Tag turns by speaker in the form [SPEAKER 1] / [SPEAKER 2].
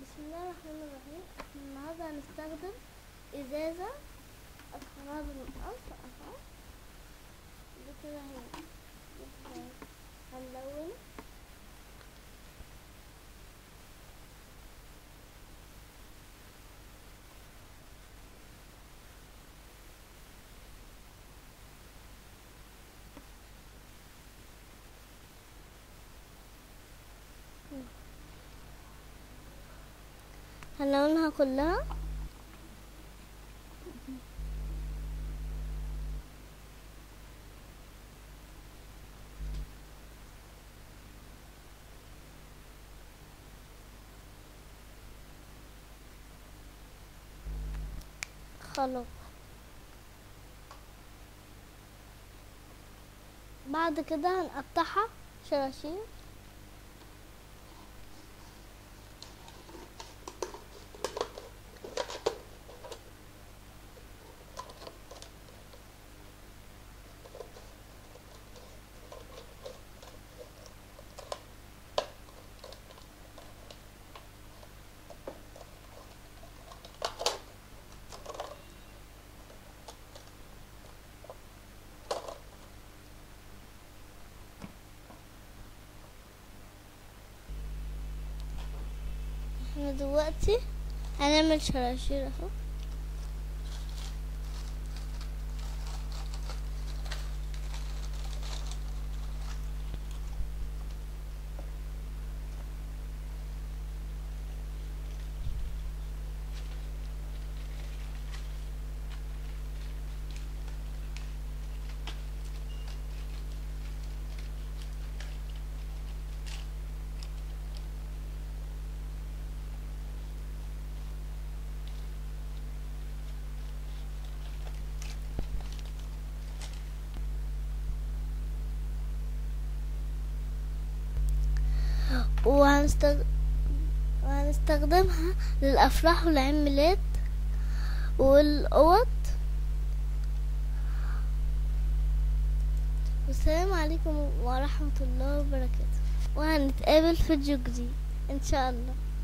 [SPEAKER 1] بسم الله الرحمن الرحيم النهاردة هنستخدم إزازة أصغر من الأرض أهو دي كده هي دي كده هي. هنلون هنلونها كلها خلاص بعد كده هنقطعها شراشير احنا دلوقتي هنعمل شراشير اهو وهنستخ... وهنستخدمها للأفراح والعيد ميلاد والأوض والسلام عليكم ورحمة الله وبركاته وهنتقابل في فيديو جديد إن شاء الله